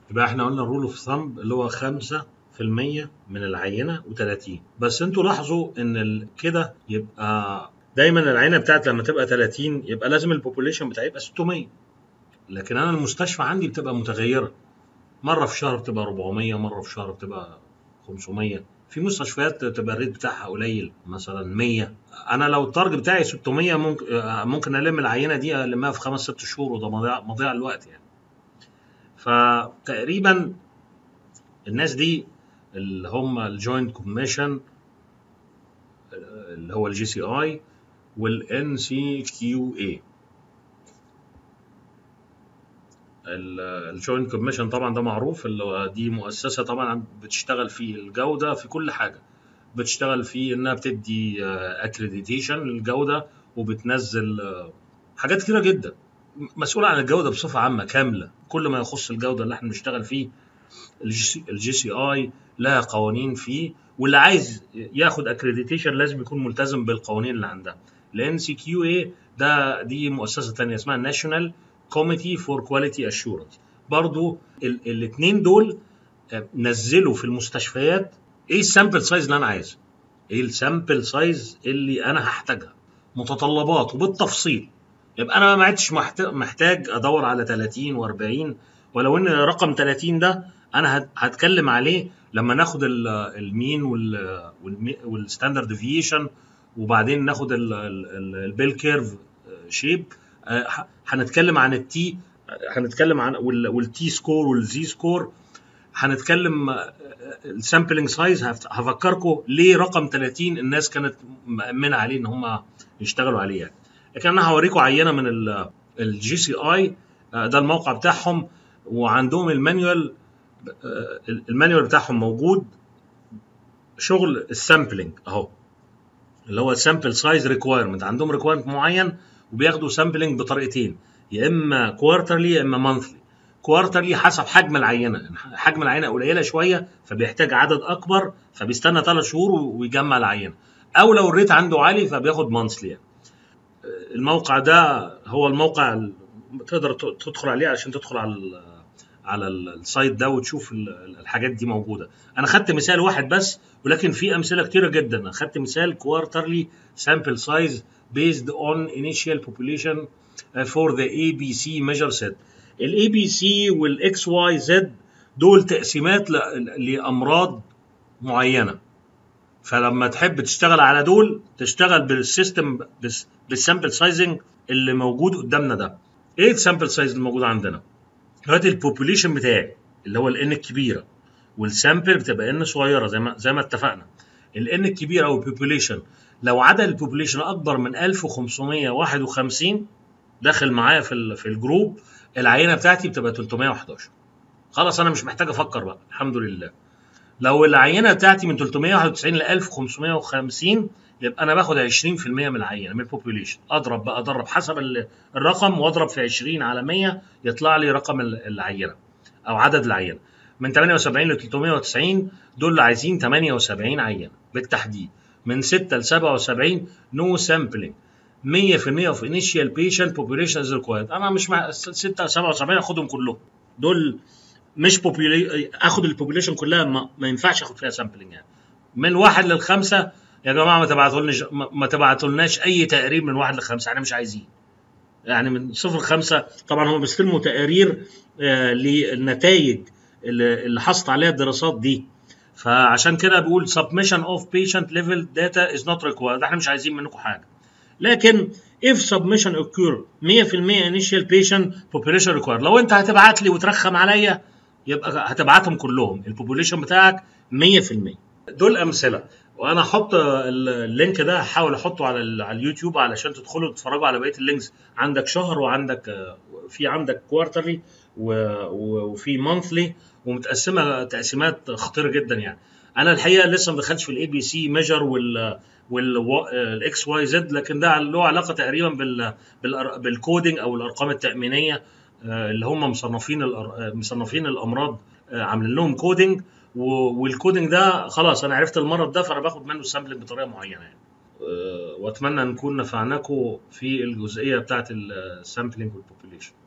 يبقى احنا قلنا الرول اوف ثامب اللي هو 5% من العينه و30 بس انتوا لاحظوا ان ال- كده يبقى دايما العينه بتاعت لما تبقى 30 يبقى لازم البوبوليشن بتاعي يبقى 600 لكن انا المستشفى عندي بتبقى متغيره مره في شهر بتبقى 400 مره في شهر بتبقى 500 في مستشفيات تبقى الريت بتاعها قليل مثلا 100 انا لو التارجت بتاعي 600 ممكن آه، ممكن الم العينه دي المها في خمس ست شهور وده مضيع مضيع الوقت يعني فتقريبا الناس دي اللي هم الجوينت كوميشن اللي هو الجي سي اي والان سي كيو اي الجوينت كوميشن طبعا ده معروف اللي هو دي مؤسسه طبعا بتشتغل في الجوده في كل حاجه بتشتغل في انها بتدي اكريديتيشن للجوده وبتنزل آه، حاجات كتيره جدا مسؤوله عن الجوده بصفه عامه كامله كل ما يخص الجوده اللي احنا بنشتغل فيه الجي سي اي لها قوانين فيه واللي عايز ياخد اكريديتيشن لازم يكون ملتزم بالقوانين اللي عندها الان سي كيو اي ده دي مؤسسه ثانيه اسمها ناشونال كوميتي فور كواليتي اشورنس برضو الاثنين دول آه، نزلوا في المستشفيات ايه السامبل سايز اللي انا عايزه ايه السامبل سايز اللي انا هحتاجها متطلبات وبالتفصيل يبقى انا ما عدتش محت- محتاج ادور على 30 و40 ولو ان رقم 30 ده انا هت- هتكلم عليه لما ناخد ال- المين وال- والمي- والستاندرد ديفيشن وبعدين ناخد ال- ال- ال- البيل كيرف شيب آه، ه- هنتكلم عن التي هنتكلم عن وال- والتي سكور والزي سكور هنتكلم السامبلنج سايز هفكركم ليه رقم 30 الناس كانت مأمنة عليه ان هم يشتغلوا عليه يعني لكن انا هوريكم عينه من الجي سي اي ده الموقع بتاعهم وعندهم المانيوال آه، المانيوال بتاعهم موجود شغل السامبلنج اهو اللي هو السامبل سايز ريكوايرمنت عندهم ريكوايرمنت معين وبياخدوا سامبلنج بطريقتين يا اما كوارترلي يا اما مانثلي كوارترلي حسب حجم العينه حجم العينه قليله شويه فبيحتاج عدد اكبر فبيستنى ثلاث شهور ويجمع العينه او لو الريت عنده عالي فبياخد مانثلي يعني. الموقع ده هو الموقع ال- تقدر ت- تدخل عليه عشان تدخل على ال على ال- السايت ده وتشوف ال- الحاجات دي موجوده انا خدت مثال واحد بس ولكن في امثله كتيره جدا انا خدت مثال كوارترلي سامبل سايز based on initial population uh, for the ABC measure set الاي بي سي والاكس واي زد دول تقسيمات ل- لامراض معينه فلما تحب تشتغل على دول تشتغل بالسيستم بس- بالسامبل سايزنج اللي موجود قدامنا ده ايه السامبل سايز اللي موجود عندنا دلوقتي البوبوليشن بتاعي اللي هو الان الكبيره والسامبل بتبقى ان صغيره زي ما زي ما اتفقنا الان الكبيره او البوبوليشن لو عدد البوبوليشن اكبر من 1551 داخل معايا في ال- في الجروب العينه بتاعتي بتبقى 311 خلاص انا مش محتاج افكر بقى الحمد لله لو العينه بتاعتي من 391 ل 1550 يبقى انا باخد 20% من العينه من البوبوليشن اضرب بقى اضرب حسب ال- الرقم واضرب في 20 على 100 يطلع لي رقم ال- العينه او عدد العينه من 78 ل 390 دول اللي عايزين 78 عينه بالتحديد من 6 ل 77 نو سامبلنج 100% اوف انيشال بيشنت بوبوليشن از ريكوايرد انا مش مع 6 77 اخدهم كلهم دول مش بوبولي اخد البوبوليشن كلها ما, ما ينفعش اخد فيها سامبلنج يعني من واحد للخمسه يا جماعه ما تبعتولناش ما ما تبعتولناش اي تقرير من واحد لخمسه احنا مش عايزين يعني من صفر لخمسه طبعا هم بيستلموا تقارير آه للنتائج اللي, اللي حصلت عليها الدراسات دي فعشان كده بيقول submission of patient level data is not required احنا مش عايزين منكم حاجه لكن if submission occur 100% initial patient population required لو انت هتبعت لي وترخم عليا يبقى هتبعتهم كلهم البوبوليشن بتاعك 100% دول امثله وانا احط ال- اللينك ده هحاول احطه على ال- على اليوتيوب علشان تدخلوا تتفرجوا على بقيه اللينكس عندك شهر وعندك آه، في عندك كوارترلي وفي مانثلي ومتقسمه تقسيمات خطيره جدا يعني انا الحقيقه لسه ما دخلتش في الاي بي سي ميجر وال والاكس واي زد لكن ده له علاقه تقريبا بال بالأر- بالكودينج او الارقام التامينيه آه، اللي هم مصنفين الأر- آه، مصنفين الامراض آه، عاملين لهم كودينج و- والكودينج ده خلاص انا عرفت المرض ده فانا باخد منه سامبلنج بطريقه معينه يعني آه، واتمنى نكون نفعناكم في الجزئيه بتاعت السامبلنج والبوبوليشن